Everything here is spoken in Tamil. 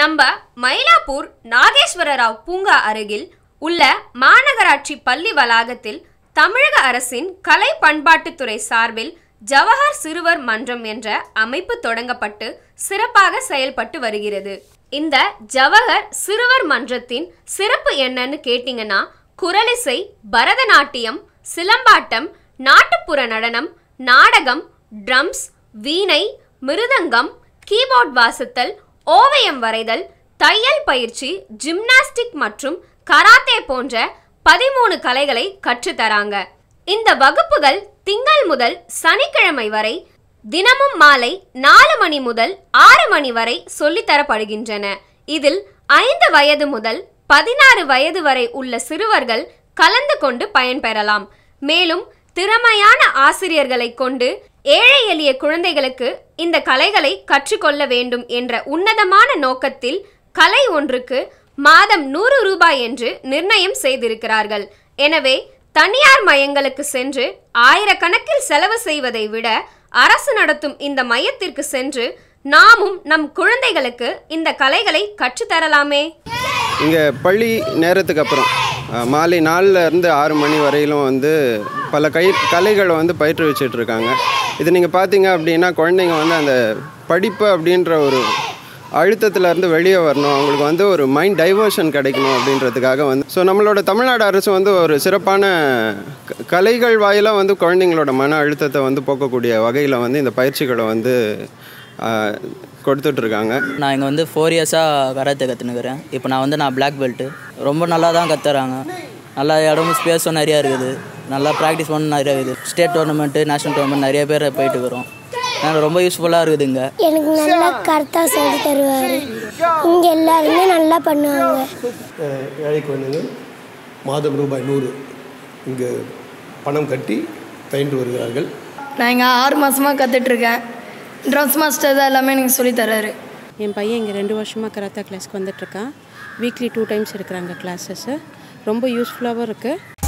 நம்ம மயிலாப்பூர் நாகேஸ்வர ராவ் பூங்கா அருகில் உள்ள மாநகராட்சி பள்ளி வளாகத்தில் தமிழக அரசின் கலை பண்பாட்டுத்துறை சார்பில் ஜவஹர் சிறுவர் மன்றம் என்ற அமைப்பு தொடங்கப்பட்டு சிறப்பாக செயல்பட்டு வருகிறது இந்த ஜவஹர் சிறுவர் மன்றத்தின் சிறப்பு என்னன்னு கேட்டிங்கன்னா குரலிசை பரதநாட்டியம் சிலம்பாட்டம் நாட்டுப்புற நடனம் நாடகம் ட்ரம்ஸ் வீணை மிருதங்கம் கீபோர்ட் வாசித்தல் ஓவியம் வரைதல் தையல் பயிற்சி ஜிம்னாஸ்டிக் மற்றும் கராத்தே போன்ற பதிமூணு கலைகளை கற்றுத்தராங்க இந்த வகுப்புகள் திங்கள் முதல் சனிக்கிழமை வரை தினமும் மாலை நாலு மணி முதல் ஆறு மணி வரை சொல்லித்தரப்படுகின்றன இதில் ஐந்து வயது முதல் பதினாறு வயது வரை உள்ள சிறுவர்கள் கலந்து கொண்டு பயன்பெறலாம் மேலும் திறமையான ஆசிரியர்களை கொண்டு ஏழை எளிய குழந்தைகளுக்கு இந்த கலைகளை கற்றுக்கொள்ள வேண்டும் என்ற உன்னதமான நோக்கத்தில் கலை ஒன்றுக்கு மாதம் நூறு ரூபாய் என்று நிர்ணயம் செய்திருக்கிறார்கள் எனவே தனியார் மையங்களுக்கு சென்று ஆயிரக்கணக்கில் செலவு செய்வதை விட அரசு நடத்தும் இந்த மையத்திற்கு சென்று நாமும் நம் குழந்தைகளுக்கு இந்த கலைகளை கற்றுத்தரலாமே இங்கே பள்ளி நேரத்துக்கு அப்புறம் அஹ், மாலை நாலுல இருந்து ஆறு மணி வரையிலும் வந்து பல கை கலைகளை வந்து பயிற்றுவிச்சிட்டு இருக்காங்க இது நீங்கள் பார்த்தீங்க அப்படின்னா குழந்தைங்க வந்து அந்த படிப்பு அப்படின்ற ஒரு அழுத்தத்துல இருந்து வெளியே வரணும் அவங்களுக்கு வந்து ஒரு மைண்ட் டைவர்ஷன் கிடைக்கணும் அப்படின்றதுக்காக வந்து ஸோ நம்மளோட தமிழ்நாடு அரசு வந்து ஒரு சிறப்பான க- கலைகள் வாயிலாக வந்து குழந்தைங்களோட மன அழுத்தத்தை வந்து போக்கக்கூடிய வகையில் வந்து இந்த பயிற்சிகளை வந்து அஹ், கொடுத்துட்ருக்காங்க நான் இங்கே வந்து ஃபோர் இயர்ஸாக கராத்தே கற்றுனுக்கிறேன் இப்போ நான் வந்து நான் பிளாக் பெல்ட்டு ரொம்ப நல்லா தான் கற்றுறாங்க நல்லா இடமும் ஸ்பேஸும் நிறையா இருக்குது நல்லா ப்ராக்டிஸ் பண்ண நிறையா இருக்குது ஸ்டேட் டோர்னமெண்ட்டு நேஷனல் டோர்னமெண்ட் நிறைய பேர் போயிட்டு இருக்கிறோம் எனக்கு ரொம்ப யூஸ்ஃபுல்லாக இருக்குது இங்கே எனக்கு நல்லா கரெக்டாக சொல்லி தருவார் இங்கே எல்லாருமே நல்லா பண்ணுவாங்க அஹ் ஏழை குழந்தைகள் மாதம் ரூபாய் நூறு இங்கு பணம் கட்டி பயின்று வருகிறார்கள் நான் இங்கே ஆறு மாதமாக கற்றுட்ருக்கேன் ட்ரம்ஸ் மாஸ்டர் தான் எல்லாமே எனக்கு சொல்லித் தர்றாரு என் பையன் இங்கே ரெண்டு வருஷமாக கராத்தா கிளாஸ்க்கு வந்துட்டுருக்கான் வீக்லி டூ டைம்ஸ் எடுக்கிறாங்க கிளாஸஸ்ஸு ரொம்ப யூஸ்ஃபுல்லாகவும் இருக்குது